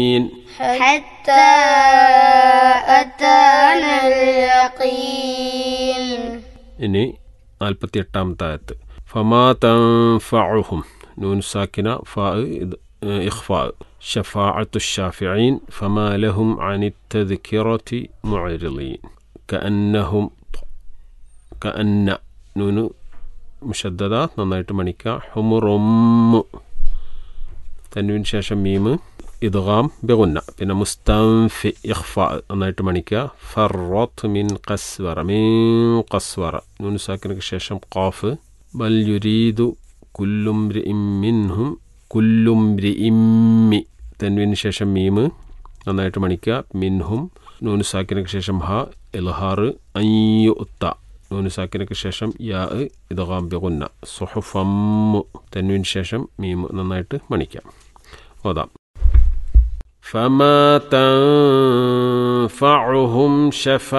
حتى أتانا اليقين ഇനി നാൽപ്പത്തി എട്ടാമത്തെ ആയത്ത് ഫമാ തൻഫഉഹും നൂൻ സാക്കിന ഫാ ഇത് ഇഖ്ഫാ ഷഫാഅത്തു الشافعين فما لهم عن التذكرة معرضين كأنهم كأن നൂൻ മുഷദ്ദദ നന്നായിട്ട് മണിക്കുക ഹുമുറൊമ്മു തന്നുവിന് ശേഷം മീമ് ഇദ്ഗാം ബിഗുന്ന പിന്നെ മുസ്തംഫി ഇഖ്ഫ നന്നായിട്ട് മണിക്കുക ഫറത്ത് മിൻ ഖസ്വറ മീൻ ഖസ്വറ നൂൻ സാക്കിനക്ക് ശേഷം ഖാഫ് ബൽ യുരീദു കുല്ലുംരി മിൻഹും കുല്ലുംരി ഇമ്മി തന്നുവിന് ശേഷം മീമ് നന്നായിട്ട് മണിക്കുക മിൻഹും നൂൻ സാക്കിനക്ക് ശേഷം ഹ ഇൽഹാർ അയ്യു ഉത്ത നൂൻ സാക്കിനക്ക് ശേഷം യാ ഇദ്ഗാം ബിഗുന്ന സുഹുഫമ്മു തന്നുവിന് ശേഷം മീമ് നന്നായിട്ട് മണിക്കാം ഓതാം فما تنفعهم شفاعة